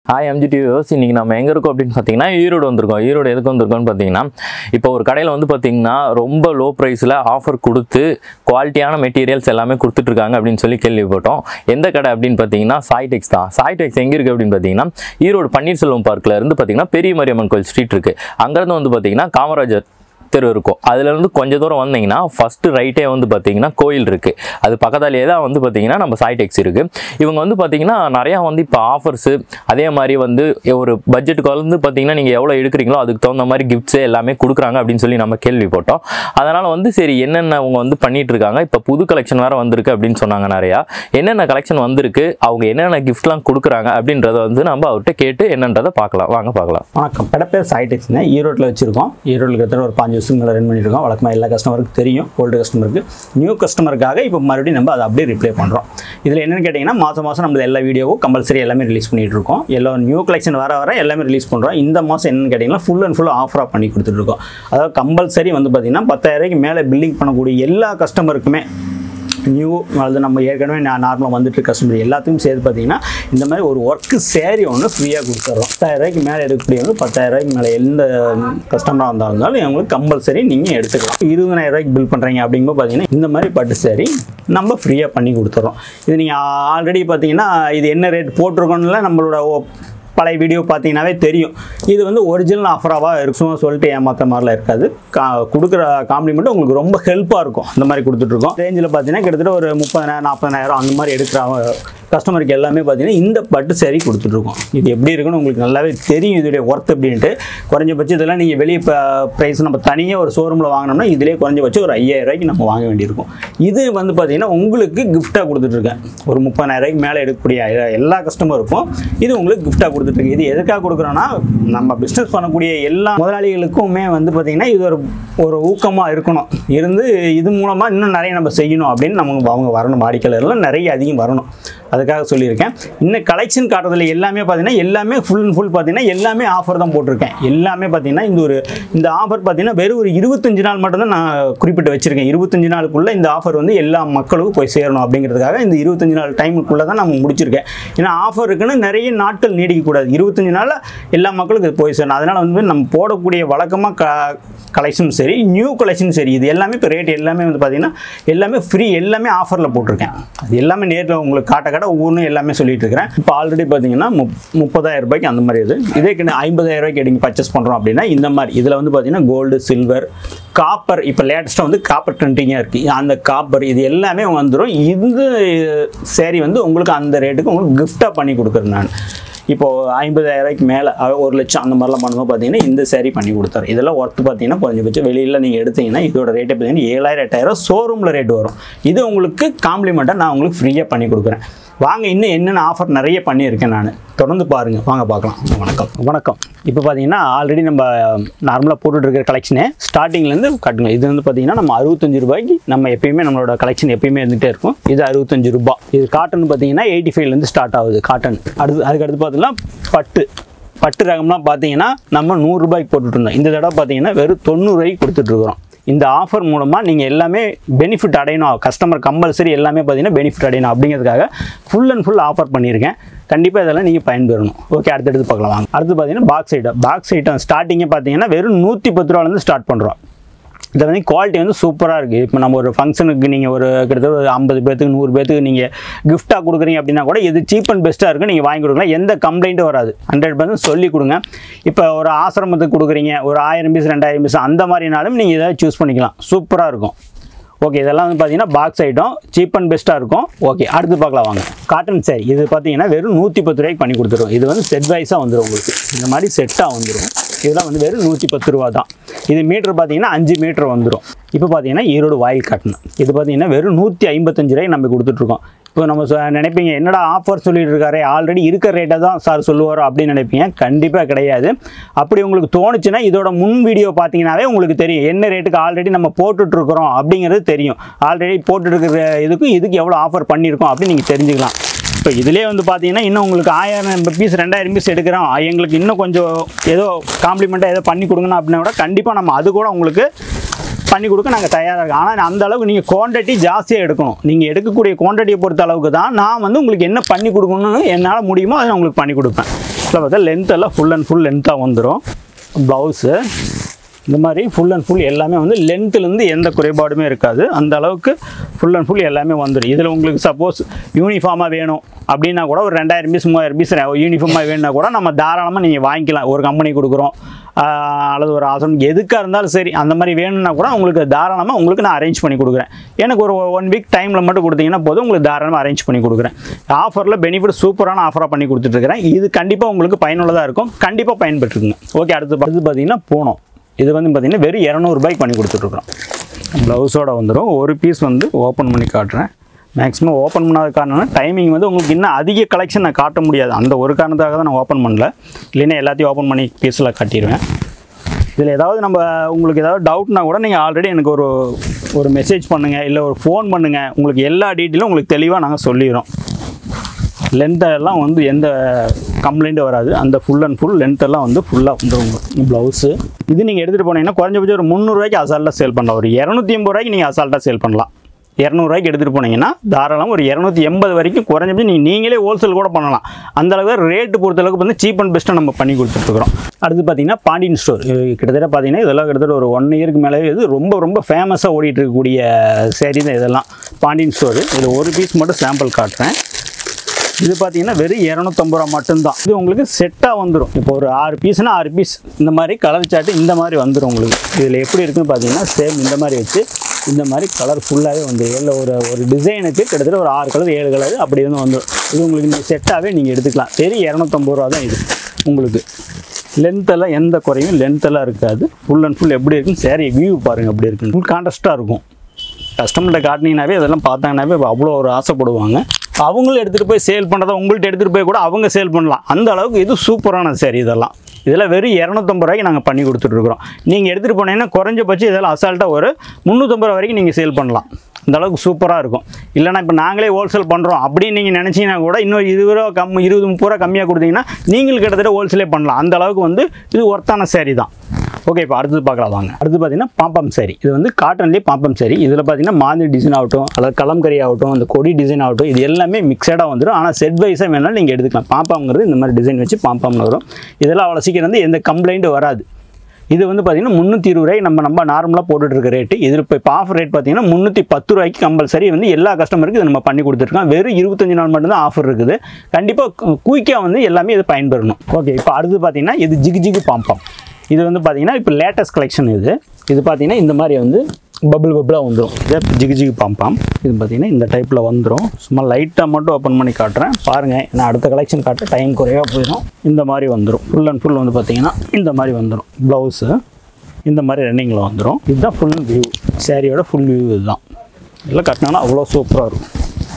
hi MG TVS இன்றைக்கி நம்ம எங்கே இருக்கோம் அப்படின்னு பார்த்தீங்கன்னா ஈரோடு வந்திருக்கோம் ஈரோடு எதுக்கு வந்திருக்கோம்னு பார்த்தீங்கன்னா இப்போ ஒரு கடையில் வந்து பார்த்தீங்கன்னா ரொம்ப லோ ப்ரைஸில் ஆஃபர் கொடுத்து குவாலிட்டியான மெட்டீரியல்ஸ் எல்லாமே கொடுத்துட்ருக்காங்க அப்படின்னு சொல்லி கேள்விப்பட்டோம் எந்த கடை அப்படின்னு பார்த்தீங்கன்னா சாய்டெக்ஸ் தான் சாய்டெக்ஸ் எங்கே இருக்குது அப்படின்னு பார்த்தீங்கன்னா ஈரோடு பன்னீர்செல்வம் பார்க்கில் இருந்து பார்த்தீங்கன்னா பெரிய மாரியம்மன் கோயில் ஸ்ட்ரீட் இருக்குது அங்கேருந்து வந்து பார்த்தீங்கன்னா காமராஜர் தெரு இருக்கும் அதுலேருந்து கொஞ்சம் தூரம் வந்தீங்கன்னா ஃபஸ்ட்டு ரைட்டே வந்து பார்த்தீங்கன்னா கோயில் இருக்குது அது பக்கத்தாலேயே தான் வந்து பார்த்தீங்கன்னா நம்ம சாய்டெக்ஸ் இருக்குது இவங்க வந்து பார்த்தீங்கன்னா நிறையா வந்து இப்போ ஆஃபர்ஸு அதே மாதிரி வந்து ஒரு பட்ஜெட்டுக்கு வந்து பார்த்தீங்கன்னா நீங்கள் எவ்வளோ எடுக்கிறீங்களோ அதுக்கு தகுந்த மாதிரி கிஃப்ட்ஸு எல்லாமே கொடுக்குறாங்க அப்படின்னு சொல்லி நம்ம கேள்விப்பட்டோம் அதனால் வந்து சரி என்னென்ன அவங்க வந்து பண்ணிட்டு இருக்காங்க இப்போ புது கலெக்ஷன் வேறு வந்திருக்கு அப்படின்னு சொன்னாங்க நிறையா என்னென்ன கலெக்ஷன் வந்திருக்கு அவங்க என்னென்ன கிஃப்ட்லாம் கொடுக்குறாங்க அப்படின்றத வந்து நம்ம அவர்கிட்ட கேட்டு என்னன்றதை பார்க்கலாம் வாங்க பார்க்கலாம் வணக்கம் கடை பேர் சாய்டெக்ஸ்ங்க ஈரோட்டில் வச்சுருக்கோம் ஈரோட்டில் கிட்டத்தட்ட ஒரு பாஞ்சு வருஷத்துக்கு மேலே ரன் பண்ணியிருக்கோம் வழக்கமாக எல்லா கஸ்டமருக்கும் தெரியும் ஓல்டு கஸ்டமருக்கு நியூ கஸ்டமருக்காக இப்போ மறுபடியும் நம்ம அதை அப்படியே ரிப்ளை பண்ணுறோம் இதில் என்னென்னு கேட்டிங்கன்னா மாதம் மாதம் நம்ம எல்லா வீடியோவும் கம்பல்சரி எல்லாமே ரிலீஸ் பண்ணிட்டு இருக்கோம் எல்லா நியூ கலெக்ஷன் வர வர எல்லாமே ரிலீஸ் பண்ணுறோம் இந்த மாதம் என்னென்னு கேட்டிங்கன்னா ஃபுல் அண்ட் ஃபுல் ஆஃபராக பண்ணி கொடுத்துட்ருக்கோம் அதாவது கம்பல்சரி வந்து பார்த்திங்கன்னா பத்தாயிரரூபாய்க்கு மேலே பில்லிங் பண்ணக்கூடிய எல்லா கஸ்டமருக்குமே நியூ அது நம்ம ஏற்கனவே நான் நார்மலாக வந்துட்டு கஸ்டமர் எல்லாத்துக்கும் சேர்த்து பார்த்தீங்கன்னா இந்த மாதிரி ஒரு ஒர்க்கு சேரீ ஒன்று ஃப்ரீயாக கொடுத்துட்றோம் பத்தாயிரம் ரூபாய்க்கு மேலே எடுக்கக்கூடிய வந்து பத்தாயிரம் ரூபாய்க்கு மேலே எந்த கஸ்டமராக இருந்தாலும் இருந்தாலும் உங்களுக்கு கம்பல்சரி நீங்கள் எடுத்துக்கலாம் இருபதாயிரம் ரூபாய்க்கு பில் பண்ணுறீங்க அப்படிங்கும்போது பார்த்தீங்கன்னா இந்த மாதிரி பட்டு சேரீ நம்ம ஃப்ரீயாக பண்ணி கொடுத்துட்றோம் இது நீங்கள் ஆல்ரெடி பார்த்தீங்கன்னா இது என்ன ரேட் போட்டிருக்கோம்ல நம்மளோட ஓ- பழைய வீடியோ பார்த்தீங்கன்னாவே தெரியும் இது வந்து ஒரிஜினல் ஆஃபராக இருக்கும் சும்மா சொல்லிட்டு ஏமாத்த மாதிரிலாம் இருக்காது கா கொடுக்குற காம்ப்ளிமெண்ட் உங்களுக்கு ரொம்ப ஹெல்ப்பாக இருக்கும் அந்த மாதிரி கொடுத்துட்ருக்கோம் ரேஞ்சில் பார்த்தீங்கன்னா கிட்டத்தட்ட ஒரு முப்பதாயிரம் நாற்பதாயிரம் அந்த மாதிரி எடுக்கிற கஸ்டமருக்கு எல்லாமே பார்த்தீங்கன்னா இந்த பட்டு சரி கொடுத்துட்ருக்கோம் இது எப்படி இருக்குன்னு உங்களுக்கு நல்லாவே தெரியும் இதோடைய ஒர்த் அப்படின்ட்டு குறைஞ்சபட்சம் இதெல்லாம் நீங்கள் வெளியே இப்போ ப்ரைஸ் நம்ம தனியாக ஒரு ஷோரூமில் வாங்கினோம்னா இதிலே குறைஞ்சபட்சம் ஒரு ஐயாயிரம் ரூபாய்க்கு நம்ம வாங்க வேண்டியிருக்கும் இது வந்து பார்த்தீங்கன்னா உங்களுக்கு கிஃப்ட்டாக கொடுத்துட்ருக்கேன் ஒரு முப்பதாயிரம் ரூபாய்க்கு மேலே எடுக்கக்கூடிய எல்லா- எல்லா கஸ்டமருக்கும் இது உங்களுக்கு கிஃப்ட்டாக கொடுத்துட்ருக்கு இது எதுக்காக கொடுக்குறோன்னா நம்ம பிஸ்னஸ் பண்ணக்கூடிய எல்லா முதலாளிகளுக்குமே வந்து பார்த்திங்கன்னா இது ஒரு ஒரு ஊக்கமாக இருக்கணும் இருந்து இது மூலமாக இன்னும் நிறைய நம்ம செய்யணும் அப்படின்னு நம்ம அவங்க வரணும் வாடிக்கையாளர்லாம் நிறைய அதிகம் வரணும் அதுக்காக சொல்லியிருக்கேன் இன்னும் கலெக்ஷன் காட்டுறதுல எல்லாமே பார்த்தீங்கன்னா எல்லாமே ஃபுல் அண்ட் ஃபுல் பார்த்தீங்கன்னா எல்லாமே ஆஃபர் தான் போட்டிருக்கேன் எல்லாமே பார்த்தீங்கன்னா இந்த ஒரு இந்த ஆஃபர் பார்த்தீங்கன்னா வெறும் ஒரு இருபத்தஞ்சு நாள் மட்டும்தான் நான் குறிப்பிட்டு வச்சிருக்கேன் இருபத்தஞ்சு நாளுக்குள்ள இந்த ஆஃபர் வந்து எல்லா மக்களுக்கும் போய் சேரணும் அப்படிங்கிறதுக்காக இந்த இருபத்தஞ்சு நாள் டைமுக்குள்ளே தான் நம்ம முடிச்சிருக்கேன் ஏன்னா ஆஃபர் இருக்குன்னு நிறைய நாட்கள் நீடிக்கக்கூடாது இருபத்தஞ்சு நாளில் எல்லா மக்களுக்கும் இது போய் சேரணும் அதனால் வந்து நம்ம போடக்கூடிய வழக்கமாக க கலெக்ஷனும் சரி நியூ கலெக்ஷனும் சரி இது எல்லாமே இப்போ ரேட் எல்லாமே வந்து பார்த்தீங்கன்னா எல்லாமே ஃப்ரீ எல்லாமே ஆஃபரில் போட்டிருக்கேன் அது எல்லாமே நேரில் உங்களுக்கு காட்ட காட்ட ஒவ்வொன்றும் எல்லாமே சொல்லிட்டு இருக்கிறேன் இப்போ ஆல்ரெடி பார்த்தீங்கன்னா முப் முப்பதாயிரம் ரூபாய்க்கு அந்த மாதிரி இது இதே கிட்ட ஐம்பதாயிரம் ரூபாய்க்கு நீங்கள் பர்ச்சேஸ் பண்ணுறோம் அப்படின்னா இந்த மாதிரி இதில் வந்து பார்த்தீங்கன்னா கோல்டு சில்வர் காப்பர் இப்போ லேட்டஸ்ட்டாக வந்து காப்பர் ட்ரெண்டிங்காக இருக்குது அந்த காப்பர் இது எல்லாமே வந்துடும் இந்த சேரீ வந்து உங்களுக்கு அந்த ரேட்டுக்கு உங்களுக்கு கிஃப்டாக பண்ணி கொடுக்குறேன் நான் இப்போது ஐம்பதாயிரம் ரூபாய்க்கு மேலே ஒரு லட்சம் அந்த மாதிரிலாம் பண்ணும்போது பார்த்தீங்கன்னா இந்த சேரீ பண்ணி கொடுத்தாரு இதெல்லாம் ஒர்த்து பார்த்தீங்கன்னா கொஞ்சம் வெளியில் நீங்கள் எடுத்தீங்கன்னா இதோட ரேட்டே பார்த்தீங்கன்னா ஏழாயிரம் எட்டாயிரம் ஷோரூமில் ரேட் வரும் இது உங்களுக்கு காம்ப்ளிமெண்ட்டாக நான் உங்களுக்கு ஃப்ரீயாக பண்ணி கொடுக்குறேன் வாங்க இன்னும் என்னென்ன ஆஃபர் நிறைய பண்ணியிருக்கேன் நான் தொடர்ந்து பாருங்கள் வாங்க பார்க்கலாம் வணக்கம் வணக்கம் இப்போ பார்த்தீங்கன்னா ஆல்ரெடி நம்ம நார்மலாக போட்டுட்டு இருக்கிற கலெக்ஷனே ஸ்டார்டிங்லேருந்து கட்டுங்க இது வந்து பார்த்தீங்கன்னா நம்ம அறுபத்தஞ்சு ரூபாய்க்கு நம்ம எப்பயுமே நம்மளோட கலெக்ஷன் எப்பயுமே இருந்துகிட்டே இருக்கும் இது அறுபத்தஞ்சு ரூபாய் இது காட்டன் பார்த்தீங்கன்னா எயிட்டி ஃபைவ்லேருந்து ஸ்டார்ட் ஆகுது காட்டன் அடுத்து அதுக்கடுத்து பார்த்தீங்கன்னா பட்டு பட்டு ரகம்லாம் பார்த்தீங்கன்னா நம்ம நூறுரூபாய்க்கு போட்டுட்டு இருந்தோம் இந்த தடவை பார்த்தீங்கன்னா வெறும் தொண்ணூறுரூவாய்க்கு கொடுத்துட்ருக்குறோம் இந்த ஆஃபர் மூலமாக நீங்கள் எல்லாமே பெனிஃபிட் அடையணும் கஸ்டமர் கம்பல்சரி எல்லாமே பார்த்தீங்கன்னா பெனிஃபிட் அடையணும் அப்படிங்கிறதுக்காக ஃபுல் அண்ட் ஃபுல் ஆஃபர் பண்ணியிருக்கேன் கண்டிப்பாக இதெல்லாம் நீங்கள் பயன்பெறணும் ஓகே அடுத்தடுத்து பார்க்கலாம் வாங்க அடுத்து பார்த்தீங்கன்னா பாக்ஸ் ஐட்டம் பாக்ஸ் ஐட்டம் ஸ்டார்டிங்கே பார்த்தீங்கன்னா வெறும் நூற்றி பத்து ரூபாலேருந்து ஸ்டார்ட் பண்ணுறோம் இது வந்து குவாலிட்டி வந்து சூப்பராக இருக்குது இப்போ நம்ம ஒரு ஃபங்க்ஷனுக்கு நீங்கள் ஒரு கிட்டத்தட்ட ஒரு ஐம்பது பேர்த்துக்கு நூறு பேர்த்துக்கு நீங்கள் கிஃப்ட்டாக கொடுக்குறீங்க அப்படின்னா கூட இது சீப் அண்ட் பெஸ்ட்டாக இருக்குது நீங்கள் வாங்கி கொடுக்கலாம் எந்த கம்ப்ளைண்ட்டும் வராது ஹண்ட்ரட் பர்சன்ட் சொல்லி கொடுங்க இப்போ ஒரு ஆசிரமத்துக்கு கொடுக்குறீங்க ஒரு ஆயிரம் பீஸ் ரெண்டாயிரம் பீஸ் அந்த மாதிரினாலும் நீங்கள் இதை சூஸ் பண்ணிக்கலாம் சூப்பராக இருக்கும் ஓகே இதெல்லாம் வந்து பார்த்தீங்கன்னா பாக்ஸ் ஐட்டம் சீப் அண்ட் பெஸ்ட்டாக இருக்கும் ஓகே அடுத்து பார்க்கலாம் வாங்க காட்டன் சாரி இது பார்த்தீங்கன்னா வெறும் நூற்றி பத்து ரூபாய்க்கு பண்ணி கொடுத்துருவோம் இது வந்து செட் வைஸாக வந்துடும் உங்களுக்கு இந்த மாதிரி செட்டாக வந்துடும் இதெல்லாம் வந்து வெறும் நூற்றி பத்து ரூபா தான் இது மீட்டர் பார்த்தீங்கன்னா அஞ்சு மீட்டர் வந்துடும் இப்போ பார்த்தீங்கன்னா ஈரோடு வாயில் காட்டன் இது பார்த்தீங்கன்னா வெறும் நூற்றி ஐம்பத்தஞ்சு ரூபாய்க்கு நம்ம கொடுத்துட்ருக்கோம் இப்போ நம்ம சொ- நினைப்பீங்க என்னடா ஆஃபர் சொல்லிட்டு இருக்காரு ஆல்ரெடி இருக்கிற ரேட்டை தான் சார் சொல்லுவாரோ அப்படின்னு நினைப்பீங்க கண்டிப்பாக கிடையாது அப்படி உங்களுக்கு தோணுச்சுன்னா இதோட முன் வீடியோ பார்த்தீங்கன்னாவே உங்களுக்கு தெரியும் என்ன ரேட்டுக்கு ஆல்ரெடி நம்ம போட்டுட்டு இருக்கிறோம் அப்படிங்கிறது தெரியும் ஆல்ரெடி போட்டுட்டு இருக்கிற இதுக்கும் இதுக்கு எவ்வளோ ஆஃபர் பண்ணியிருக்கோம் அப்படின்னு நீங்கள் தெரிஞ்சுக்கலாம் இப்போ இதிலே வந்து பார்த்தீங்கன்னா இன்னும் உங்களுக்கு ஆயிரம் பீஸ் ரெண்டாயிரம் பீஸ் எடுக்கிறோம் எங்களுக்கு இன்னும் கொஞ்சம் ஏதோ காம்ப்ளிமெண்ட்டாக ஏதோ பண்ணி கொடுங்கணும் அப்படின்னா கூட கண்டிப்பாக நம்ம அது கூட உங்களுக்கு பண்ணி கொடுக்க நாங்கள் தயாராக இருக்கோம் ஆனால் அந்த அளவுக்கு நீங்கள் குவான்டிட்டி ஜாஸ்தியாக எடுக்கணும் நீங்கள் எடுக்கக்கூடிய குவான்டிட்டியை பொறுத்த அளவுக்கு தான் நான் வந்து உங்களுக்கு என்ன பண்ணி கொடுக்கணும்னு என்னால் முடியுமோ அதை நான் உங்களுக்கு பண்ணி கொடுப்பேன் இதில் பார்த்தா லென்த் எல்லாம் ஃபுல் அண்ட் ஃபுல் லென்த்தாக வந்துடும் ப்ளவுஸு இந்த மாதிரி ஃபுல் அண்ட் ஃபுல் எல்லாமே வந்து லென்த்துலேருந்து எந்த குறைபாடுமே இருக்காது அந்த அளவுக்கு ஃபுல் அண்ட் ஃபுல் எல்லாமே வந்துடும் இதில் உங்களுக்கு சப்போஸ் யூனிஃபார்மாக வேணும் அப்படின்னா கூட ஒரு ரெண்டாயிரம் பீஸ் மூவாயிரம் பீஸ் யூனிஃபார்மாக வேணும்னா கூட நம்ம தாராளமாக நீங்கள் வாங்கிக்கலாம் ஒரு கம்பெனி கொடுக்குறோம் ஆஹ் அல்லது ஒரு ஆசனம் எதுக்காக இருந்தாலும் சரி அந்த மாதிரி வேணும்னா கூட உங்களுக்கு தாராளமாக உங்களுக்கு நான் அரேஞ்ச் பண்ணி கொடுக்குறேன் எனக்கு ஒரு ஒன் வீக் டைமில் மட்டும் கொடுத்தீங்கன்னா போதும் உங்களுக்கு தாராளமாக அரேஞ்ச் பண்ணி கொடுக்குறேன் ஆஃபரில் பெனிஃபிட் சூப்பரான ஆஃபராக பண்ணி கொடுத்துட்ருக்கிறேன் இது கண்டிப்பாக உங்களுக்கு பயனுள்ளதாக இருக்கும் கண்டிப்பாக பயன்பெற்றுக்குங்க ஓகே அடுத்து அடுத்து பார்த்தீங்கன்னா போனோம் இது வந்து பார்த்தீங்கன்னா வெறும் இரநூறுபாய்க்கு பண்ணி கொடுத்துட்ருக்குறோம் ப்ளவுஸோட வந்துடும் ஒரு பீஸ் வந்து ஓப்பன் பண்ணி காட்டுறேன் மேக்ஸிமம் ஓப்பன் பண்ணாத காரணம்னா டைமிங் வந்து உங்களுக்கு இன்னும் அதிக கலெக்ஷன் நான் காட்ட முடியாது அந்த ஒரு காரணத்துக்காக தான் நான் ஓப்பன் பண்ணல இல்லைன்னா எல்லாத்தையும் ஓப்பன் பண்ணி பீஸில் காட்டிடுவேன் இதில் ஏதாவது நம்ம உங்களுக்கு ஏதாவது டவுட்னா கூட நீங்கள் ஆல்ரெடி எனக்கு ஒரு ஒரு மெசேஜ் பண்ணுங்கள் இல்லை ஒரு ஃபோன் பண்ணுங்கள் உங்களுக்கு எல்லா டீட்டெயிலும் உங்களுக்கு தெளிவாக நாங்கள் சொல்லிடுறோம் லென்த்தெல்லாம் வந்து எந்த கம்ப்ளைண்ட்டும் வராது அந்த ஃபுல் அண்ட் ஃபுல் லென்த்தெல்லாம் வந்து ஃபுல்லாக வந்துடும் ப்ளவுஸு இது நீங்கள் எடுத்துகிட்டு போனீங்கன்னா குறைஞ்சபட்சம் ஒரு முந்நூறுரூவாய்க்கு அசால்ட்டாக சேல் பண்ணலாம் ஒரு இரநூத்தி எண்பது ரூபாய்க்கு நீங்கள் அசால்ட்டாக சேல் பண்ணலாம் இரநூறுவாய்க்கு எடுத்துகிட்டு போனீங்கன்னா தாராளம் ஒரு இரநூத்தி எண்பது வரைக்கும் குறைஞ்சபட்சம் நீங்கள் நீங்களே ஹோல்சேல் கூட பண்ணலாம் அந்த அளவுக்கு ரேட்டு பொறுத்தளவுக்கு வந்து சீப் அண்ட் பெஸ்ட்டாக நம்ம பண்ணி கொடுத்துட்ருக்குறோம் அடுத்து பார்த்தீங்கன்னா பாண்டியன் ஸ்டோர் கிட்டத்தட்ட பார்த்தீங்கன்னா இதெல்லாம் கிட்டத்தட்ட ஒரு ஒன் இயருக்கு மேலே இது ரொம்ப ரொம்ப ஃபேமஸாக ஓடிட்டு இருக்கக்கூடிய சேரீ தான் இதெல்லாம் பாண்டியன் ஸ்டோர் இதில் ஒரு பீஸ் மட்டும் சாம்பிள் காட்டுறேன் இது பார்த்தீங்கன்னா வெறும் இரநூத்தம்பது ரூபா மட்டும்தான் இது உங்களுக்கு செட்டாக வந்துடும் இப்போ ஒரு ஆறு பீஸ்னா ஆறு பீஸ் இந்த மாதிரி கலர் சாட்டு இந்த மாதிரி வந்துடும் உங்களுக்கு இதில் எப்படி இருக்குன்னு பார்த்தீங்கன்னா சேம் இந்த மாதிரி வச்சு இந்த மாதிரி கலர் ஃபுல்லாகவே வந்து இல்லை ஒரு ஒரு டிசைனுக்கு கிட்டத்தட்ட ஒரு ஆறு கலர் ஏழு கலர் அப்படி வந்து வந்துடும் இது உங்களுக்கு இந்த செட்டாகவே நீங்கள் எடுத்துக்கலாம் வெறும் இரநூத்தம்பது ரூபா தான் இது உங்களுக்கு லென்த்தெல்லாம் எந்த குறையும் லென்த்தெல்லாம் இருக்காது ஃபுல் அண்ட் ஃபுல் எப்படி இருக்குன்னு சேரீ வியூ பாருங்கள் எப்படி இருக்குன்னு ஃபுல் கான்ட்ராஸ்ட்டாக இருக்கும் கஸ்டமர்கிட்ட காட்டினீங்கனாவே அதெல்லாம் பார்த்தாங்கனாவே அவ்வளோ ஒரு ஆசைப்படுவாங்க அவங்களும் எடுத்துகிட்டு போய் சேல் பண்ணுறத உங்கள்கிட்ட எடுத்துகிட்டு போய் கூட அவங்க சேல் பண்ணலாம் அந்த அளவுக்கு இது சூப்பரான சரி இதெல்லாம் இதெல்லாம் வெறும் இரநூத்தம்பது ரூபாய்க்கு நாங்கள் பண்ணி கொடுத்துட்ருக்குறோம் நீங்கள் எடுத்துகிட்டு போனீங்கன்னா குறைஞ்சபட்சம் இதெல்லாம் அசால்ட்டாக ஒரு முந்நூற்றம்பது ரூபா வரைக்கும் நீங்கள் சேல் பண்ணலாம் அந்த அளவுக்கு சூப்பராக இருக்கும் இல்லைனா இப்போ நாங்களே ஹோல்சேல் பண்ணுறோம் அப்படின்னு நீங்கள் நினச்சிங்கன்னா கூட இன்னும் இருபது ரூபா கம் இருபது முப்பது ரூபா கம்மியாக கொடுத்தீங்கன்னா நீங்கள் கிட்டத்தட்ட ஹோல்சேலே பண்ணலாம் அந்த அளவுக்கு வந்து இது ஒர்த்தான சேரீ தான் ஓகே இப்போ அடுத்தது பார்க்கலாம் வாங்க அடுத்து பார்த்தீங்கன்னா பாம்பம் சாரி இது வந்து காட்டன்லேயே பாம்பம் சாரி இதில் பார்த்தீங்கன்னா மாதிரி டிசைன் ஆகட்டும் அல்லது கலம்கரி ஆகட்டும் அந்த கொடி டிசைன் ஆகட்டும் இது எல்லாமே மிக்சடாக வந்துடும் ஆனால் செட் வைஸாக வேணாலும் நீங்கள் எடுத்துக்கலாம் பாம்பாம்ங்கிறது இந்த மாதிரி டிசைன் வச்சு பாம்பாம்னு வரும் இதெல்லாம் அவ்வளோ சீக்கிரம் வந்து எந்த கம்ப்ளைண்ட்டும் வராது இது வந்து பார்த்தீங்கன்னா முந்நூற்றி இருபது ரூபாய் நம்ம நம்ம நார்மலாக போட்டுட்டு இருக்க ரேட்டு இதில் இப்போ இப்போ ஆஃபர் ரேட் பார்த்தீங்கன்னா முந்நூற்றி பத்து ரூபாய்க்கு கம்பல்சரி வந்து எல்லா கஸ்டமருக்கும் இதை நம்ம பண்ணி கொடுத்துருக்கோம் வெறும் இருபத்தஞ்சு நாள் மட்டும்தான் ஆஃபர் இருக்குது கண்டிப்பாக குயிக்காக வந்து எல்லாமே இது பயன்பெறணும் ஓகே இப்போ அடுத்து பார்த்தீங்கன்னா இது ஜிகு ஜிகு பாம்பாம் இது வந்து பார்த்தீங்கன்னா இப்போ லேட்டஸ்ட் கலெக்ஷன் இது இது பார்த்தீங்கன்னா இந்த மாதிரி வந்து பபிள் பபிளாக வந்துடும் இதே ஜிகு ஜிகு பாம்பாம் இது பார்த்தீங்கன்னா இந்த டைப்பில் வந்துடும் சும்மா லைட்டாக மட்டும் ஓப்பன் பண்ணி காட்டுறேன் பாருங்கள் நான் அடுத்த கலெக்ஷன் காட்ட டைம் குறைவாக போயிடும் இந்த மாதிரி வந்துடும் ஃபுல் அண்ட் ஃபுல் வந்து பார்த்தீங்கன்னா இந்த மாதிரி வந்துடும் ப்ளவுஸு இந்த மாதிரி ரன்னிங்கில் வந்துடும் இதுதான் ஃபுல் வியூ சேரீயோட ஃபுல் வியூ இதுதான் இதெல்லாம் கட்டினாங்கன்னா அவ்வளோ சூப்பராக இருக்கும்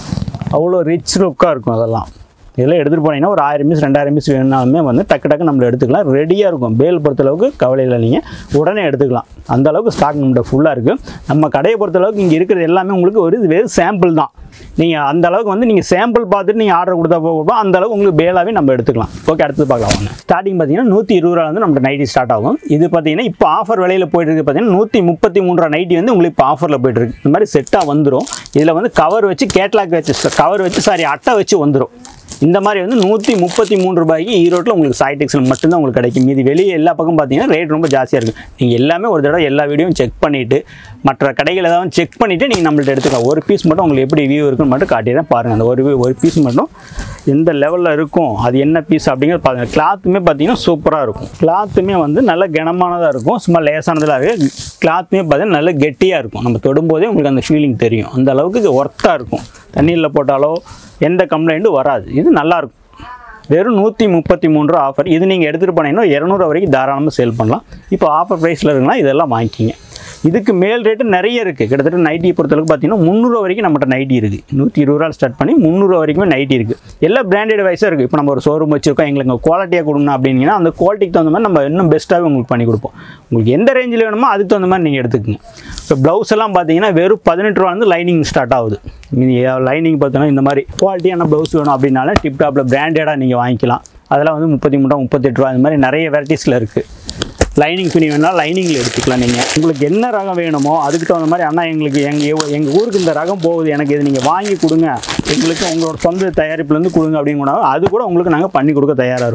அவ்வளோ ரிச் லுக்காக இருக்கும் அதெல்லாம் இதெல்லாம் எடுத்துகிட்டு போனீங்கன்னா ஒரு ஆயிரம் பீஸ் ரெண்டாயிரம் பீஸ் வேணுனாலுமே வந்து டக்கு டக்கு நம்மள எடுத்துக்கலாம் ரெடியாக இருக்கும் பேல் பொறுத்தளவுக்கு கவலை இல்லை நீங்கள் உடனே எடுத்துக்கலாம் அந்த அளவுக்கு ஸ்டாக் நம்மகிட்ட ஃபுல்லாக இருக்குது நம்ம கடையை பொறுத்தளவுக்கு இங்கே இருக்கிறது எல்லாமே உங்களுக்கு ஒரு இது வெறும் சாம்பிள் தான் நீங்கள் அந்த அளவுக்கு வந்து நீங்கள் சாம்பிள் பார்த்துட்டு நீங்கள் ஆர்டர் கொடுத்தா போக அந்த அளவுக்கு உங்களுக்கு பேலாகவே நம்ம எடுத்துக்கலாம் ஓகே அடுத்து பார்க்கலாம் வாங்க ஸ்டார்டிங் பார்த்தீங்கன்னா நூற்றி இருபது ரூபா வந்து நம்ம நைட்டி ஸ்டார்ட் ஆகும் இது பார்த்தீங்கன்னா இப்போ ஆஃபர் விலையில் போயிட்டு இருக்கு பார்த்தீங்கன்னா நூற்றி முப்பத்தி மூணு ரூபா நைட்டி வந்து உங்களுக்கு இப்போ ஆஃபரில் போயிட்டு இருக்கு இந்த மாதிரி செட்டாக வந்துடும் இதில் வந்து கவர் வச்சு கேட்லாக் வச்சு கவர் வச்சு சாரி அட்டை வச்சு வந்துடும் இந்த மாதிரி வந்து நூற்றி முப்பத்தி மூணு ரூபாய்க்கு ஈரோட்டில் உங்களுக்கு சாய் டெக்ஸில் மட்டும்தான் உங்களுக்கு கிடைக்கும் மீதி வெளியே எல்லா பக்கம் பார்த்தீங்கன்னா ரேட் ரொம்ப ஜாஸ்தியாக இருக்குது நீங்கள் எல்லாமே ஒரு தடவை எல்லா வீடியோவும் செக் பண்ணிவிட்டு மற்ற கடைகள் ஏதாவது செக் பண்ணிவிட்டு நீங்கள் நம்மள்ட்ட எடுத்துக்கலாம் ஒரு பீஸ் மட்டும் உங்களுக்கு எப்படி வியூ இருக்குன்னு மட்டும் காட்டிடுறேன் பாருங்கள் அந்த ஒரு ஒரு பீஸ் மட்டும் எந்த லெவலில் இருக்கும் அது என்ன பீஸ் அப்படிங்கிறது பாருங்கள் கிளாத்துமே பார்த்தீங்கன்னா சூப்பராக இருக்கும் கிளாத்துமே வந்து நல்ல கனமானதாக இருக்கும் சும்மா லேசானதெல்லாம் இருக்குது கிளாத்துமே பார்த்தீங்கன்னா நல்ல கெட்டியாக இருக்கும் நம்ம தொடும்போதே உங்களுக்கு அந்த ஃபீலிங் தெரியும் அந்த அளவுக்கு இது ஒர்த்தாக இருக்கும் தண்ணியில் போட்டாலோ எந்த கம்ப்ளைண்ட்டும் வராது இது நல்லாயிருக்கும் வெறும் நூற்றி முப்பத்தி மூணு ரூபா ஆஃபர் இது நீங்கள் எடுத்துகிட்டு போனீங்கன்னா இரநூறுவா வரைக்கும் தாராளமாக சேல் பண்ணலாம் இப்போ ஆஃபர் ப்ரைஸில் இருக்குன்னா இதெல்லாம் வாங்கிக்கிங்க இதுக்கு மேல் ரேட்டு நிறைய இருக்குது கிட்டத்தட்ட நைட்டி பொறுத்தளவுக்கு பார்த்தீங்கன்னா முந்நூறுவா வரைக்கும் நம்மகிட்ட நைட்டி இருக்குது நூற்றி இருபது ரூபா ஸ்டார்ட் பண்ணி முந்நூறுவா வரைக்குமே நைட்டி இருக்குது எல்லாம் பிராண்டட் வைஸாக இருக்குது இப்போ நம்ம ஒரு ஷோரூம் வச்சுருக்கோம் எங்களுக்கு குவாலிட்டியாக கொடுங்க அப்படின்னா அந்த குவாலிட்டிக்கு தகுந்த மாதிரி நம்ம இன்னும் பெஸ்ட்டாகவே உங்களுக்கு பண்ணி கொடுப்போம் உங்களுக்கு எந்த ரேஞ்சில் வேணுமோ அதுக்கு தகுந்த மாதிரி நீங்கள் எடுத்துக்கோங்க இப்போ ப்ளவுஸ் எல்லாம் பார்த்தீங்கன்னா வெறும் பதினெட்டு ரூபா வந்து லைனிங் ஸ்டார்ட் ஆகுது லைனிங் பார்த்தீங்கன்னா இந்த மாதிரி குவாலிட்டியான ப்ளவுஸ் வேணும் அப்படின்னாலும் டிப்டாப்பில் பிராண்டடாக நீங்கள் வாங்கிக்கலாம் அதெல்லாம் வந்து முப்பத்தி மூணு ரூபா முப்பத்தெட்டு ரூபா இந்த மாதிரி நிறைய வெரைட்டிஸில் இருக்குது லைனிங் துணி வேணால் லைனிங்கில் எடுத்துக்கலாம் நீங்கள் உங்களுக்கு என்ன ரகம் வேணுமோ அதுக்கு தகுந்த மாதிரி அண்ணா எங்களுக்கு எங்கள் எங்கள் ஊருக்கு இந்த ரகம் போகுது எனக்கு இது நீங்கள் வாங்கி கொடுங்க எங்களுக்கு உங்களோட சொந்த தயாரிப்புலேருந்து கொடுங்க அப்படின்னு கூட அது கூட உங்களுக்கு நாங்கள் பண்ணி கொடுக்க தயாராக இருக்கும்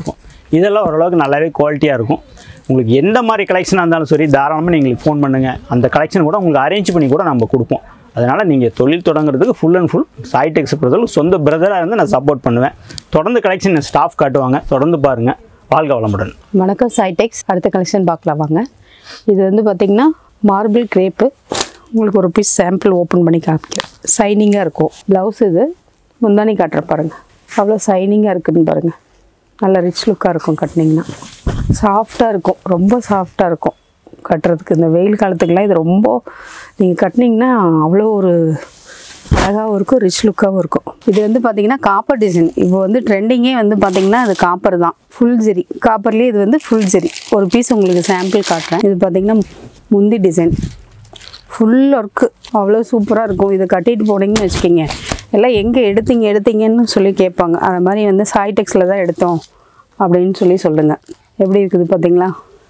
இதெல்லாம் ஓரளவுக்கு நல்லாவே குவாலிட்டியாக இருக்கும் உங்களுக்கு எந்த மாதிரி கலெக்ஷனாக இருந்தாலும் சரி தாராளமாக நீங்கள் எங்களுக்கு ஃபோன் பண்ணுங்கள் அந்த கலெக்ஷன் கூட உங்களுக்கு அரேஞ்ச் பண்ணி கூட நம்ம கொடுப்போம் அதனால் நீங்கள் தொழில் தொடங்குறதுக்கு ஃபுல் அண்ட் ஃபுல் சாய் டெக்ஸ் பொறுத்தளவுக்கு சொந்த பிரதராக இருந்து நான் சப்போர்ட் பண்ணுவேன் தொடர்ந்து கலெக்ஷன் ஸ்டாஃப் காட்டுவாங்க தொடர்ந்து பாருங்கள் வாழ்க வளமுடன் வணக்கம் சைடெக்ஸ் அடுத்த கலெக்ஷன் பார்க்கலாம் வாங்க இது வந்து பார்த்திங்கன்னா மார்பிள் கிரேப்பு உங்களுக்கு ஒரு பீஸ் சாம்பிள் ஓப்பன் பண்ணி காமிக்கிறேன் சைனிங்காக இருக்கும் ப்ளவுஸ் இது முந்தானி காட்டுற பாருங்கள் அவ்வளோ சைனிங்காக இருக்குதுன்னு பாருங்கள் நல்ல ரிச் லுக்காக இருக்கும் கட்டினீங்கன்னா சாஃப்டாக இருக்கும் ரொம்ப சாஃப்டாக இருக்கும் கட்டுறதுக்கு இந்த வெயில் காலத்துக்குலாம் இது ரொம்ப நீங்கள் கட்டினீங்கன்னா அவ்வளோ ஒரு அழகாகவும் இருக்கும் ரிச் லுக்காகவும் இருக்கும் இது வந்து பார்த்தீங்கன்னா காப்பர் டிசைன் இப்போ வந்து ட்ரெண்டிங்கே வந்து பார்த்தீங்கன்னா அது காப்பர் தான் ஃபுல் ஜெரி காப்பர்லேயே இது வந்து ஃபுல் ஜெரி ஒரு பீஸ் உங்களுக்கு சாம்பிள் காட்டுறேன் இது பார்த்தீங்கன்னா முந்தி டிசைன் ஃபுல் ஒர்க்கு அவ்வளோ சூப்பராக இருக்கும் இதை கட்டிட்டு போனீங்கன்னு வச்சுக்கிங்க எல்லாம் எங்கே எடுத்தீங்க எடுத்தீங்கன்னு சொல்லி கேட்பாங்க அது மாதிரி வந்து சாய்டெக்ஸில் தான் எடுத்தோம் அப்படின்னு சொல்லி சொல்லுங்கள் எப்படி இருக்குது பார்த்தீங்களா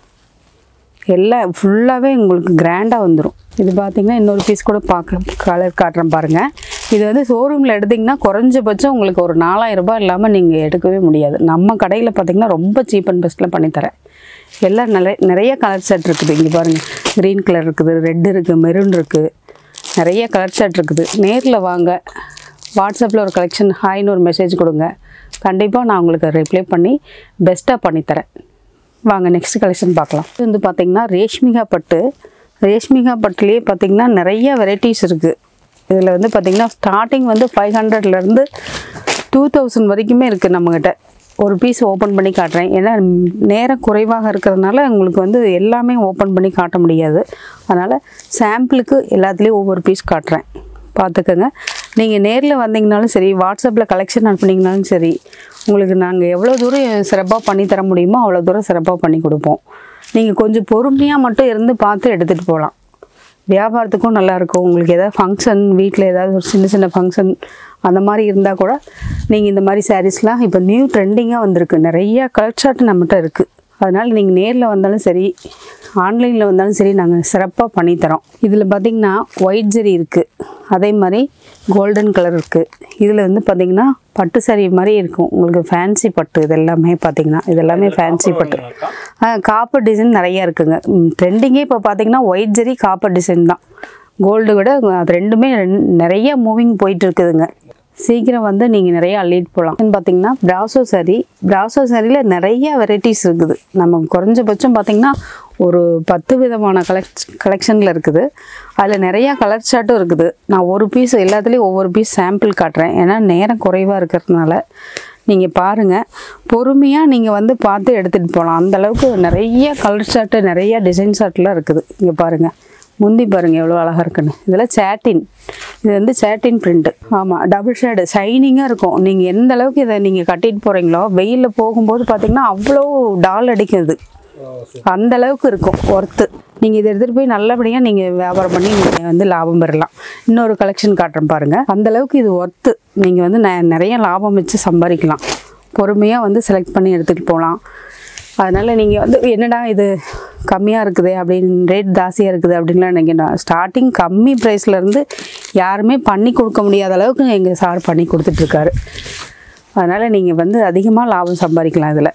எல்லாம் ஃபுல்லாகவே உங்களுக்கு கிராண்டாக வந்துடும் இது பார்த்தீங்கன்னா இன்னொரு பீஸ் கூட பார்க்க கலர் காட்டுறேன் பாருங்கள் இது வந்து ஷோரூமில் எடுத்திங்கன்னா குறைஞ்சபட்சம் உங்களுக்கு ஒரு நாலாயிரம் ரூபாய் இல்லாமல் நீங்கள் எடுக்கவே முடியாது நம்ம கடையில் பார்த்தீங்கன்னா ரொம்ப சீப் அண்ட் பெஸ்ட்டில் பண்ணித்தரேன் எல்லாம் நிறைய நிறைய கலர் செட் இருக்குது இங்கே பாருங்கள் க்ரீன் கலர் இருக்குது ரெட் இருக்குது மெரூன் இருக்குது நிறைய கலர் செட் இருக்குது நேரில் வாங்க வாட்ஸ்அப்பில் ஒரு கலெக்ஷன் ஹாய்னு ஒரு மெசேஜ் கொடுங்க கண்டிப்பாக நான் உங்களுக்கு ரிப்ளை பண்ணி பெஸ்ட்டாக பண்ணித்தரேன் வாங்க நெக்ஸ்ட் கலெக்ஷன் பார்க்கலாம் இது வந்து பார்த்தீங்கன்னா ரேஷ்மிகா பட்டு ரேஷ்மிகா பட்டுலேயே பார்த்தீங்கன்னா நிறைய வெரைட்டிஸ் இருக்குது இதில் வந்து பார்த்தீங்கன்னா ஸ்டார்டிங் வந்து ஃபைவ் ஹண்ட்ரட்லேருந்து டூ தௌசண்ட் வரைக்குமே இருக்குது நம்மக்கிட்ட ஒரு பீஸ் ஓப்பன் பண்ணி காட்டுறேன் ஏன்னா ம், நேரம் குறைவாக இருக்கிறதுனால உங்களுக்கு வந்து எல்லாமே ஓப்பன் பண்ணி காட்ட முடியாது அதனால் சாம்பிளுக்கு எல்லாத்துலேயும் ஒவ்வொரு பீஸ் காட்டுறேன் பார்த்துக்கோங்க நீங்கள் நேரில் வந்தீங்கனாலும் சரி வாட்ஸ்அப்பில் கலெக்ஷன் அனுப்புனீங்கனாலும் சரி உங்களுக்கு நாங்கள் எவ்வளோ தூரம் சிறப்பாக பண்ணி தர முடியுமோ அவ்வளோ தூரம் சிறப்பாக பண்ணி கொடுப்போம் நீங்கள் கொஞ்சம் பொறுமையாக மட்டும் இருந்து பார்த்து எடுத்துகிட்டு போகலாம் வியாபாரத்துக்கும் நல்லாயிருக்கும் உங்களுக்கு ஏதாவது ஃபங்க்ஷன் வீட்டில் ஏதாவது ஒரு சின்ன சின்ன ஃபங்க்ஷன் அந்த மாதிரி இருந்தால் கூட நீங்கள் இந்த மாதிரி சாரீஸ்லாம் இப்போ நியூ ட்ரெண்டிங்காக வந்திருக்கு நிறைய கலர் சார்ட் நம்மகிட்ட இருக்குது அதனால் நீங்கள் நேரில் வந்தாலும் சரி ஆன்லைனில் வந்தாலும் சரி நாங்கள் சிறப்பாக பண்ணித்தரோம் இதில் பார்த்திங்கன்னா ஒயிட் ஜெரி இருக்குது அதே மாதிரி கோல்டன் கலர் இருக்குது இதில் வந்து பார்த்திங்கன்னா பட்டு saree மாதிரி இருக்கும் உங்களுக்கு ஃபேன்சி பட்டு இது எல்லாமே பார்த்திங்கன்னா இது எல்லாமே ஃபேன்சி பட்டு காப்பர் டிசைன் நிறைய இருக்குங்க ட்ரெண்டிங்கே இப்போ பார்த்தீங்கன்னா ஒயிட் ஜெரி காப்பர் டிசைன் தான் கோல்டு விட அது ரெண்டுமே ரெண்- நிறைய மூவிங் போயிட்டு இருக்குதுங்க சீக்கிரம் வந்து நீங்கள் நிறைய அள்ளிட்டு போகலாம் பார்த்தீங்கன்னா பிராசோ saree பிராசோ சாரியில் நிறைய வெரைட்டிஸ் இருக்குது நம்ம குறைஞ்சபட்சம் பார்த்தீங்கன்னா ஒரு பத்து விதமான கலெக்ஷ் கலெக்ஷனில் இருக்குது அதில் நிறையா கலர் சார்ட்டும் இருக்குது நான் ஒரு பீஸ் எல்லாத்துலேயும் ஒவ்வொரு பீஸ் சாம்பிள் காட்டுறேன் ஏன்னா நேரம் குறைவாக இருக்கிறதுனால நீங்கள் பாருங்கள் பொறுமையாக நீங்கள் வந்து பார்த்து எடுத்துகிட்டு போகலாம் அந்தளவுக்கு நிறைய கலர் சார்ட்டு நிறைய டிசைன் சார்ட்லாம் இருக்குது இங்கே பாருங்கள் முந்தி பாருங்கள் எவ்வளோ அழகாக இருக்குன்னு இதில் சேட்டின் இது வந்து சேட்டின் பிரிண்ட்டு ஆமாம் டபுள் ஷேடு ஷைனிங்காக இருக்கும் நீங்கள் எந்த அளவுக்கு இதை நீங்கள் கட்டிட்டு போகிறீங்களோ வெயிலில் போகும்போது பார்த்தீங்கன்னா அவ்வளோ டால் அடிக்குது அந்த அளவுக்கு இருக்கும் ஒர்த்து நீங்கள் இதை எடுத்துகிட்டு போய் நல்லபடியாக நீங்கள் வியாபாரம் பண்ணி நீங்கள் வந்து லாபம் பெறலாம் இன்னொரு கலெக்ஷன் காட்டுறேன் பாருங்கள் அந்த அளவுக்கு இது ஒர்த்து நீங்கள் வந்து நெ- நிறைய லாபம் வச்சு சம்பாதிக்கலாம் பொறுமையாக வந்து செலக்ட் பண்ணி எடுத்துகிட்டு போகலாம் அதனால் நீங்கள் வந்து என்னடா இது கம்மியாக இருக்குது அப்படின்னு ரேட் ஜாஸ்தியாக இருக்குது அப்படின்லாம் நினைக்கிறேன் ஸ்டார்டிங் கம்மி ப்ரைஸ்லேருந்து யாருமே பண்ணி கொடுக்க முடியாத அளவுக்கு எங்கள் சார் பண்ணி கொடுத்துட்ருக்காரு அதனால் நீங்கள் வந்து அதிகமாக லாபம் சம்பாதிக்கலாம் இதில்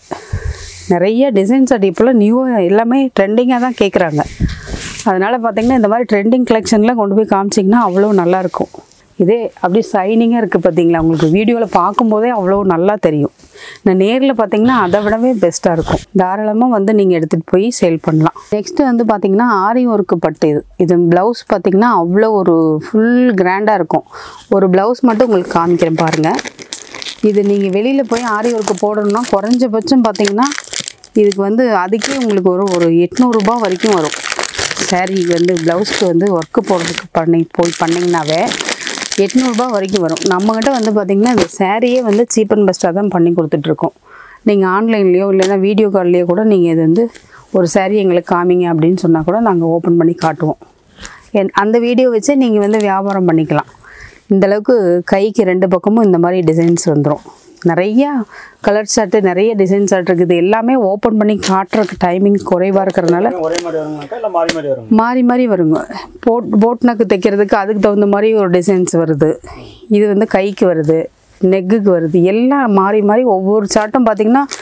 நிறைய டிசைன்ஸ் அடி இப்போலாம் நியூவாக எல்லாமே ட்ரெண்டிங்காக தான் கேட்குறாங்க அதனால் பார்த்தீங்கன்னா இந்த மாதிரி ட்ரெண்டிங் கலெக்ஷன்லாம் கொண்டு போய் காமிச்சிங்கன்னா அவ்வளோ நல்லாயிருக்கும் இதே அப்படியே ஷைனிங்காக இருக்குது பார்த்தீங்களா உங்களுக்கு வீடியோவில் பார்க்கும்போதே அவ்வளோ நல்லா தெரியும் நான் நேரில் பார்த்தீங்கன்னா அதை விடவே பெஸ்ட்டாக இருக்கும் தாராளமாக வந்து நீங்கள் எடுத்துகிட்டு போய் சேல் பண்ணலாம் நெக்ஸ்ட்டு வந்து பார்த்தீங்கன்னா ஆரி ஒர்க்கு பட்டு இது இது ப்ளவுஸ் பார்த்தீங்கன்னா அவ்வளோ ஒரு ஃபுல் கிராண்டாக இருக்கும் ஒரு ப்ளவுஸ் மட்டும் உங்களுக்கு காமிக்கிறேன் பாருங்கள் இது நீங்கள் வெளியில் போய் ஆரி ஒர்க்கு போடணும்னா குறைஞ்சபட்சம் பார்த்தீங்கன்னா இதுக்கு வந்து அதுக்கே உங்களுக்கு ஒரு ஒரு எட்நூறுபா வரைக்கும் வரும் saree வந்து ப்ளவுஸ்க்கு வந்து ஒர்க்கு போடுறதுக்கு பண்ணி போய் பண்ணிங்கனாவே எட்நூறுபா வரைக்கும் வரும் நம்மக்கிட்ட வந்து பார்த்திங்கன்னா இந்த சாரியே வந்து சீப் அண்ட் பெஸ்ட்டாக தான் பண்ணி கொடுத்துட்ருக்கோம் நீங்கள் ஆன்லைன்லேயோ இல்லைன்னா வீடியோ கால்லையோ கூட நீங்கள் இது வந்து ஒரு saree எங்களுக்கு காமிங்க அப்படின்னு சொன்னால் கூட நாங்கள் ஓப்பன் பண்ணி காட்டுவோம் என் அந்த வீடியோ வச்சே நீங்கள் வந்து வியாபாரம் பண்ணிக்கலாம் இந்த அளவுக்கு கைக்கு ரெண்டு பக்கமும் இந்த மாதிரி டிசைன்ஸ் வந்துடும் நிறையா கலர் ஷர்ட்டு நிறைய டிசைன் ஷர்ட் இருக்குது எல்லாமே ஓப்பன் பண்ணி காட்டுறதுக்கு டைமிங் குறைவாக இருக்கிறனால ஒரே மாதிரி வருங்கனாக்கா இல்லை மாறி மாறி வருங்க மாறி மாறி வருங்க போட் போட் நக்கு தைக்கிறதுக்கு அதுக்கு தகுந்த மாதிரி ஒரு டிசைன்ஸ் வருது இது வந்து கைக்கு வருது நெக்குக்கு வருது எல்லாம் மாறி மாறி ஒவ்வொரு சார்ட்டும் பார்த்திங்கன்னா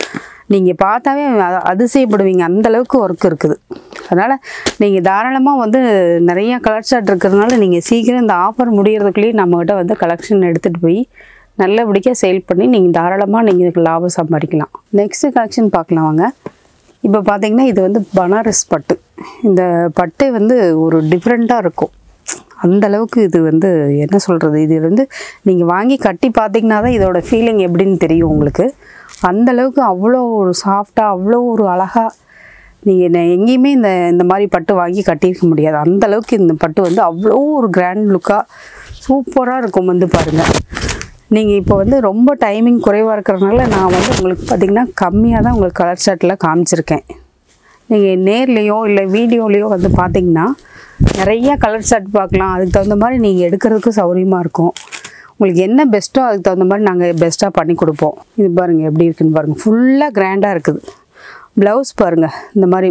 நீங்கள் பார்த்தாவே அ- அதிசயப்படுவீங்க அந்த அளவுக்கு ஒர்க் இருக்குது அதனால் நீங்கள் தாராளமாக வந்து நிறைய கலர் ஷார்ட் இருக்கிறதுனால நீங்கள் சீக்கிரம் இந்த ஆஃபர் முடியறதுக்குள்ளேயே நம்மக்கிட்ட வந்து கலெக்ஷன் எடுத்துகிட்டு போய் நல்லபடியாக சேல் பண்ணி நீங்கள் தாராளமாக நீங்கள் இதுக்கு லாபம் சம்பாதிக்கலாம் நெக்ஸ்ட்டு கலெக்ஷன் பார்க்கலாம் வாங்க இப்போ பார்த்தீங்கன்னா இது வந்து பனாரஸ் பட்டு இந்த பட்டு வந்து ஒரு டிஃப்ரெண்ட்டாக இருக்கும் அந்த அளவுக்கு இது வந்து என்ன சொல்கிறது இது வந்து நீங்கள் வாங்கி கட்டி பார்த்தீங்கன்னா தான் இதோட ஃபீலிங் எப்படின்னு தெரியும் உங்களுக்கு அந்த அளவுக்கு அவ்வளோ ஒரு சாஃப்டாக அவ்வளோ ஒரு அழகாக நீங்கள் எங்கேயுமே இந்த இந்த மாதிரி பட்டு வாங்கி கட்டியிருக்க முடியாது அந்த அளவுக்கு இந்த பட்டு வந்து அவ்வளோ ஒரு கிராண்ட் லுக்காக சூப்பராக இருக்கும் வந்து பாருங்கள் நீங்கள் இப்போ வந்து ரொம்ப டைமிங் குறைவாக இருக்கிறதுனால நான் வந்து உங்களுக்கு பார்த்திங்கன்னா கம்மியாக தான் உங்களுக்கு கலர் ஷர்ட்டில் காமிச்சிருக்கேன் நீங்கள் நேர்லேயோ இல்லை வீடியோலேயோ வந்து பார்த்தீங்கன்னா நிறைய கலர் ஷர்ட் பார்க்கலாம் அதுக்கு தகுந்த மாதிரி நீங்கள் எடுக்கிறதுக்கு சௌகரியமாக இருக்கும் உங்களுக்கு என்ன பெஸ்ட்டோ அதுக்கு தகுந்த மாதிரி நாங்கள் பெஸ்ட்டாக பண்ணி கொடுப்போம் இது பாருங்கள் எப்படி இருக்குன்னு பாருங்கள் ஃபுல்லாக கிராண்டாக இருக்குது ப்ளவுஸ் பாருங்கள் இந்த மாதிரி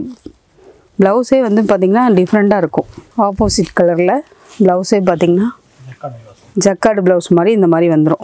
ப்ளவுஸே வந்து பார்த்திங்கன்னா டிஃப்ரெண்ட்டாக இருக்கும் ஆப்போசிட் கலரில் ப்ளவுஸே பார்த்திங்கன்னா ஜக்கார்டு ப்ளவுஸ் மாதிரி இந்த மாதிரி வந்துடும்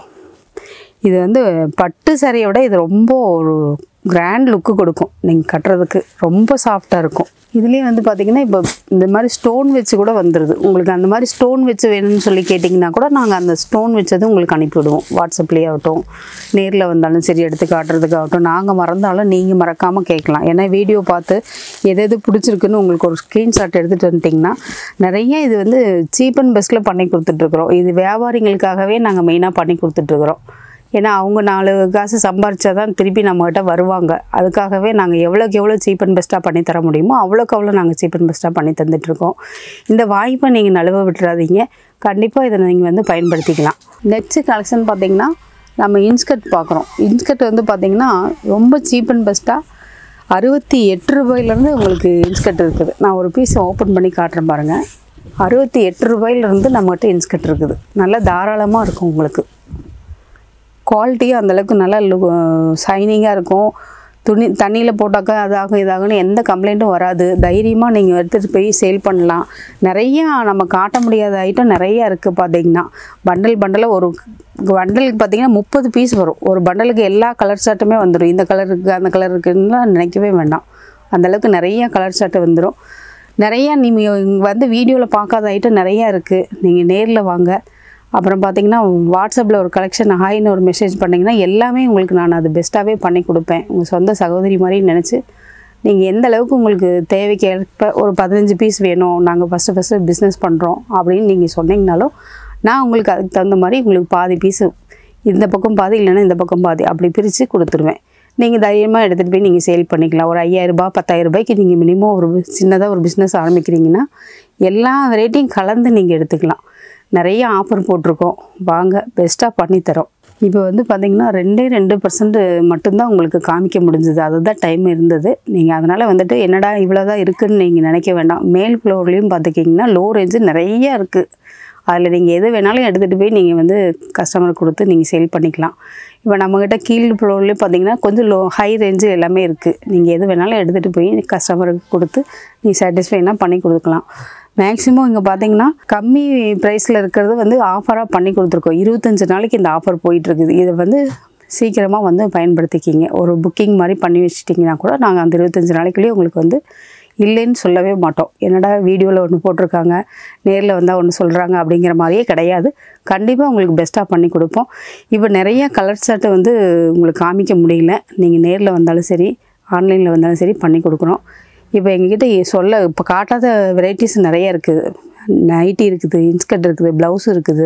இது வந்து பட்டு சாரியை விட இது ரொம்ப ஒரு கிராண்ட் லுக்கு கொடுக்கும் நீங்கள் கட்டுறதுக்கு ரொம்ப சாஃப்டாக இருக்கும் இதுலேயே வந்து பார்த்திங்கன்னா இப்போ இந்த மாதிரி ஸ்டோன் வச்சு கூட வந்துடுது உங்களுக்கு அந்த மாதிரி ஸ்டோன் வச்சு வேணும்னு சொல்லி கேட்டிங்கன்னா கூட நாங்கள் அந்த ஸ்டோன் வச்சது உங்களுக்கு அனுப்பிவிடுவோம் வாட்ஸ்அப்லேயே ஆகட்டும் நேரில் வந்தாலும் சரி எடுத்து காட்டுறதுக்காகட்டும் நாங்கள் மறந்தாலும் நீங்கள் மறக்காமல் கேட்கலாம் ஏன்னா வீடியோ பார்த்து எது எது பிடிச்சிருக்குன்னு உங்களுக்கு ஒரு ஸ்க்ரீன்ஷாட் எடுத்துகிட்டு வந்துட்டிங்கன்னா நிறைய இது வந்து சீப் அண்ட் பெஸ்ட்டில் பண்ணி கொடுத்துட்ருக்குறோம் இது வியாபாரிகளுக்காகவே நாங்கள் மெயினாக பண்ணி கொடுத்துட்ருக்குறோம் ஏன்னா அவங்க நாலு காசு சம்பாரிச்சா தான் திருப்பி நம்மகிட்ட வருவாங்க அதுக்காகவே நாங்கள் எவ்வளோக்கு எவ்வளோ சீப் அண்ட் பெஸ்ட்டாக பண்ணி தர முடியுமோ அவ்வளோக்கு அவ்வளோ நாங்கள் சீப் அண்ட் பெஸ்ட்டாக பண்ணி தந்துட்டுருக்கோம் இந்த வாய்ப்பை நீங்கள் நழுவ விட்டுறாதீங்க கண்டிப்பாக இதை நீங்கள் வந்து பயன்படுத்திக்கலாம் நெக்ஸ்ட்டு கலெக்ஷன் பார்த்தீங்கன்னா நம்ம இன்ஸ்கர்ட் பார்க்குறோம் இன்ஸ்கர்ட் வந்து பார்த்திங்கன்னா ரொம்ப சீப் அண்ட் பெஸ்ட்டாக அறுபத்தி எட்டு ரூபாயிலேருந்து உங்களுக்கு இன்ஸ்கர்ட் இருக்குது நான் ஒரு பீஸ் ஓப்பன் பண்ணி காட்டுறேன் பாருங்கள் அறுபத்தி எட்டு ரூபாயிலிருந்து நம்மகிட்ட இன்ஸ்கர்ட் இருக்குது நல்லா தாராளமாக இருக்கும் உங்களுக்கு குவாலிட்டியும் அந்தளவுக்கு நல்லா ஷைனிங்காக இருக்கும் துணி தண்ணியில் போட்டாக்கா அதாகும் இதாகும்னு எந்த கம்ப்ளைண்ட்டும் வராது தைரியமாக நீங்கள் எடுத்துகிட்டு போய் சேல் பண்ணலாம் நிறையா நம்ம காட்ட முடியாத ஐட்டம் நிறையா இருக்குது பார்த்தீங்கன்னா பண்டல் பண்டலாக ஒரு பண்டலுக்கு பார்த்தீங்கன்னா முப்பது பீஸ் வரும் ஒரு பண்டலுக்கு எல்லா கலர் ஷர்ட்டுமே வந்துடும் இந்த கலருக்கு அந்த கலர் இருக்குன்னுலாம் நினைக்கவே வேண்டாம் அந்தளவுக்கு நிறைய கலர் ஷர்ட்டு வந்துடும் நிறையா நீங்கள் வந்து வீடியோவில் பார்க்காத ஐட்டம் நிறையா இருக்குது நீங்கள் நேரில் வாங்க அப்புறம் பார்த்தீங்கன்னா வாட்ஸ்அப்பில் ஒரு கலெக்ஷன் ஹாய்னு ஒரு மெசேஜ் பண்ணிங்கன்னா எல்லாமே உங்களுக்கு நான் அது பெஸ்ட்டாகவே பண்ணி கொடுப்பேன் உங்கள் சொந்த சகோதரி மாதிரி நினச்சி நீங்கள் எந்த அளவுக்கு உங்களுக்கு தேவைக்கு ஏற்ப ஒரு பதினஞ்சு பீஸ் வேணும் நாங்கள் ஃபஸ்ட்டு ஃபஸ்ட்டு பிஸ்னஸ் பண்ணுறோம் அப்படின்னு நீங்கள் சொன்னீங்கனாலும் நான் உங்களுக்கு அதுக்கு தகுந்த மாதிரி உங்களுக்கு பாதி பீஸு இந்த பக்கம் பாதி இல்லைன்னா இந்த பக்கம் பாதி அப்படி பிரித்து கொடுத்துருவேன் நீங்கள் தைரியமாக எடுத்துகிட்டு போய் நீங்கள் சேல் பண்ணிக்கலாம் ஒரு ஐயாயிரரூபா பத்தாயிரம் ரூபாய்க்கு நீங்கள் மினிமம் ஒரு சின்னதாக ஒரு பிஸ்னஸ் ஆரம்பிக்கிறீங்கன்னா எல்லா வெரைட்டியும் கலந்து நீங்கள் எடுத்துக்கலாம் நிறைய ஆஃபர் போட்டிருக்கோம் வாங்க பெஸ்ட்டாக பண்ணித்தரோம் இப்போ வந்து பார்த்திங்கன்னா ரெண்டே ரெண்டு பர்சன்ட் மட்டும்தான் உங்களுக்கு காமிக்க முடிஞ்சது அதுதான் டைம் இருந்தது நீங்கள் அதனால் வந்துட்டு என்னடா இவ்வளோ தான் இருக்குதுன்னு நீங்கள் நினைக்க வேண்டாம் மேல் ஃப்ளோர்லேயும் பார்த்துக்கிங்கன்னா லோ ரேஞ்சு நிறைய இருக்குது அதில் நீங்கள் எது வேணாலும் எடுத்துகிட்டு போய் நீங்கள் வந்து கஸ்டமருக்கு கொடுத்து நீங்கள் சேல் பண்ணிக்கலாம் இப்போ நம்மக்கிட்ட கீழ் ஃப்ளோர்லேயும் பார்த்தீங்கன்னா கொஞ்சம் லோ ஹை ரேஞ்சு எல்லாமே இருக்குது நீங்கள் எது வேணாலும் எடுத்துகிட்டு போய் கஸ்டமருக்கு கொடுத்து நீங்கள் சாட்டிஸ்ஃபைனா பண்ணி கொடுக்கலாம் மேக்ஸிமம் இங்கே பார்த்தீங்கன்னா கம்மி ப்ரைஸில் இருக்கிறது வந்து ஆஃபராக பண்ணி கொடுத்துருக்கோம் இருபத்தஞ்சு நாளைக்கு இந்த ஆஃபர் போயிட்டுருக்குது இதை வந்து சீக்கிரமாக வந்து பயன்படுத்திக்கிங்க ஒரு புக்கிங் மாதிரி பண்ணி வச்சிட்டிங்கன்னா கூட நாங்கள் அந்த இருபத்தஞ்சு நாளைக்குள்ளேயே உங்களுக்கு வந்து இல்லைன்னு சொல்லவே மாட்டோம் என்னடா வீடியோவில் ஒன்று போட்டிருக்காங்க நேரில் வந்தால் ஒன்று சொல்கிறாங்க அப்படிங்கிற மாதிரியே கிடையாது கண்டிப்பாக உங்களுக்கு பெஸ்ட்டாக பண்ணி கொடுப்போம் இப்போ நிறைய கலர் ஷர்ட்டை வந்து உங்களுக்கு காமிக்க முடியல நீங்கள் நேரில் வந்தாலும் சரி ஆன்லைனில் வந்தாலும் சரி பண்ணி கொடுக்குறோம் இப்போ எங்ககிட்ட சொல்ல இப்போ காட்டாத வெரைட்டிஸ் நிறைய இருக்குது நைட்டி இருக்குது இன்ஸ்கர்ட் இருக்குது ப்ளவுஸ் இருக்குது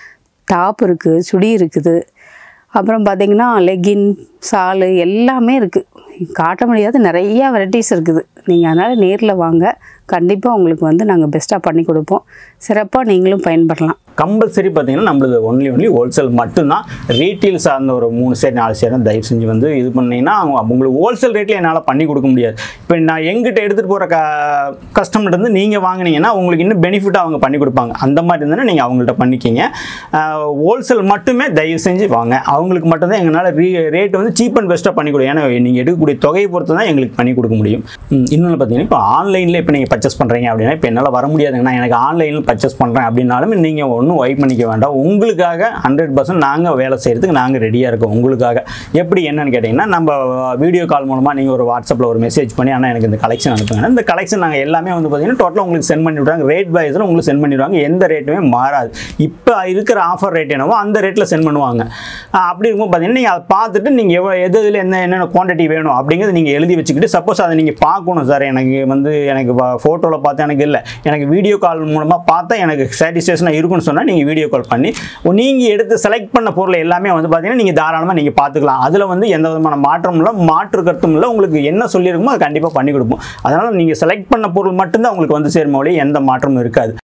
டாப் இருக்குது சுடி இருக்குது அப்புறம் பார்த்தீங்கன்னா லெகின் சாலு எல்லாமே இருக்குது காட்ட முடியாத நிறையா வெரைட்டிஸ் இருக்குது நீங்கள் அதனால் நேரில் வாங்க கண்டிப்பாக உங்களுக்கு வந்து நாங்கள் பெஸ்ட்டாக பண்ணி கொடுப்போம் சிறப்பாக நீங்களும் பயன்படலாம் கம்பல்சரி பார்த்தீங்கன்னா நம்மளது ஒன்லி ஒன்லி ஹோல்சேல் மட்டும்தான் ரீட்டெயில் சார்ந்த ஒரு மூணு சேர் நாலு சேர் தயவு செஞ்சு வந்து இது பண்ணீங்கன்னா அவங்க உங்களுக்கு ஹோல்சேல் ரேட்டில் என்னால் பண்ணி கொடுக்க முடியாது இப்போ நான் எங்கிட்ட எடுத்துகிட்டு போகிற க கஸ்டமர்கிட்ட இருந்து நீங்கள் வாங்கினீங்கன்னா உங்களுக்கு இன்னும் பெனிஃபிட்டாக அவங்க பண்ணி கொடுப்பாங்க அந்த மாதிரி இருந்ததுன்னா நீங்கள் அவங்கள்ட்ட பண்ணிக்கிங்க ஹோல்சேல் மட்டுமே தயவு செஞ்சு வாங்க அவங்களுக்கு மட்டும்தான் எங்களால் ரீ ரேட் வந்து சீப் அண்ட் பெஸ்ட்டாக பண்ணி கொடுக்கும் ஏன்னா நீங்கள் எடுக்கக்கூடிய தொகையை பொறுத்து தான் எங்களுக்கு பண்ணி கொடுக்க முடியும் ம், இன்னொன்று பார்த்தீங்கன்னா இப்போ ஆன்லைனில் இப்போ நீங்கள் பர்ச்சேஸ் பண்ணுறீங்க அப்படின்னா இப்போ என்னால் வர முடியாதுங்கண்ணா எனக்கு ஆன்லைனில் பர்ச்சேஸ் பண்ணுறேன் அப்படின்னாலும் நீங்கள் ஒன்றும் ஒன்றும் ஒய் பண்ணிக்க வேண்டாம் உங்களுக்காக ஹண்ட்ரட் பர்சன்ட் நாங்கள் வேலை செய்கிறதுக்கு நாங்கள் ரெடியாக இருக்கோம் உங்களுக்காக எப்படி என்னன்னு கேட்டிங்கன்னா நம்ம வீடியோ கால் மூலமாக நீங்கள் ஒரு வாட்ஸ்அப்பில் ஒரு மெசேஜ் பண்ணி ஆனால் எனக்கு இந்த கலெக்ஷன் அனுப்புங்க இந்த கலெக்ஷன் நாங்கள் எல்லாமே வந்து பார்த்தீங்கன்னா டோட்டலாக உங்களுக்கு சென்ட் பண்ணி விடுவாங்க ரேட் வைஸில் உங்களுக்கு சென்ட் பண்ணிடுவாங்க எந்த ரேட்டுமே மாறாது இப்போ இருக்கிற ஆஃபர் ரேட் என்னவோ அந்த ரேட்டில் சென்ட் பண்ணுவாங்க ஆஹ் அப்படி இருக்கும் பார்த்தீங்கன்னா நீங்கள் அதை பார்த்துட்டு நீங்கள் எவ்வளோ எது இதில் என்ன என்னென்ன குவான்டிட்டி வேணும் அப்படிங்கிறத நீங்கள் எழுதி வச்சுக்கிட்டு சப்போஸ் அதை நீங்கள் பார்க்கணும் சார் எனக்கு வந்து எனக்கு ஃபோட்டோவில் பார்த்து எனக்கு இல்லை எனக்கு வீடியோ கால் மூலமாக பார்த்தா எனக்கு சாட்டிஸ்ஃபேக்ஷனாக இருக்குன்னு சொன்னால் நீங்கள் வீடியோ கால் பண்ணி நீங்கள் எடுத்து செலக்ட் பண்ண பொருள் எல்லாமே வந்து பார்த்தீங்கன்னா நீங்கள் தாராளமாக நீங்கள் பார்த்துக்கலாம் அதில் வந்து எந்த விதமான மாற்றமும் இல்லை மாற்று கருத்தும் இல்லை உங்களுக்கு என்ன சொல்லியிருக்குமோ அது கண்டிப்பாக பண்ணி கொடுப்போம் அதனால் நீங்கள் செலக்ட் பண்ண பொருள் மட்டும்தான் உங்களுக்கு வந்து சேருமோ ஒழிய எந்த மாற்றமும் இருக்காது